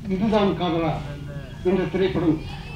இதுதான் காதலா என்ற திரைப்படம்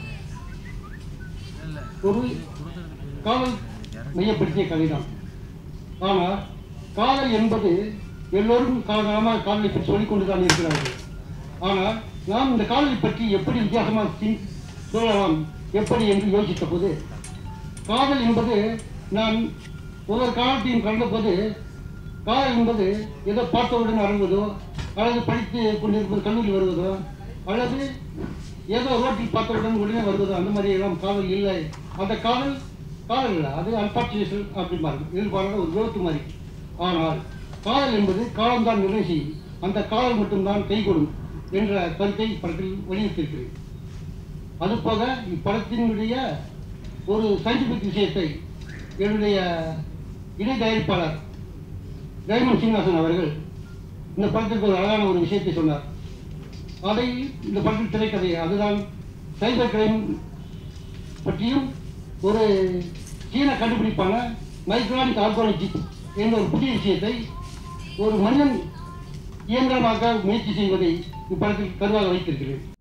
ஒரு காதல் மையப்படுத்திய கதைதான் ஆனால் காதல் என்பது எல்லோரும் காலகாலமாக காதலை பற்றி சொல்லிக் கொண்டுதான் இருக்கிறார்கள் ஆனால் நாம் இந்த காதலை பற்றி எப்படி வித்தியாசமாக சிந்- சொல்லலாம் எப்படி என்று யோசித்த போது காதல் என்பது நான் ஒவ்வொரு காலத்தையும் கண்டபோது காதல் என்பது ஏதோ பார்த்தவுடன் அறங்குவதோ அல்லது படித்து கொண்டிருப்பது கல்லூரி வருவதோ அல்லது ஏதோ ரோட்டில் பார்த்தவுடன் உடனே வருவதோ அந்த மாதிரி எல்லாம் காதல் இல்லை அந்த காதல் காதல் இல்லை அது அன்பார்ச்சுனேஷன் அப்படிம்பாரு எதிர்பாராத ஒரு விபத்து மாதிரி ஆனால் காதல் என்பது காலம்தான் நிர்ணயம் செய்யும் அந்த காதல் மட்டும்தான் கைகொடும் என்ற கருத்தை படத்தில் வலியுறுத்தியிருக்கிறேன் அதுபோக இப்படத்தினுடைய ஒரு சயின்டிபிக் விஷயத்தை என்னுடைய இணை தயாரிப்பாளர் டைமண்ட் சீனிவாசன் அவர்கள் இந்த படத்திற்கு ஒரு அழகான ஒரு விஷயத்தை சொன்னார் அதை இந்த படத்தின் திரைக்கதை அதுதான் சைபர் கிரைம் பற்றியும் ஒரு சீன கண்டுபிடிப்பான மைக்ரானிக் ஆர்காலஜி என்ற ஒரு புதிய விஷயத்தை ஒரு மனிதன் இயந்திரமாக்க முயற்சி செய்வதை இப்படத்தில் கருவாக வைத்திருக்கிறேன்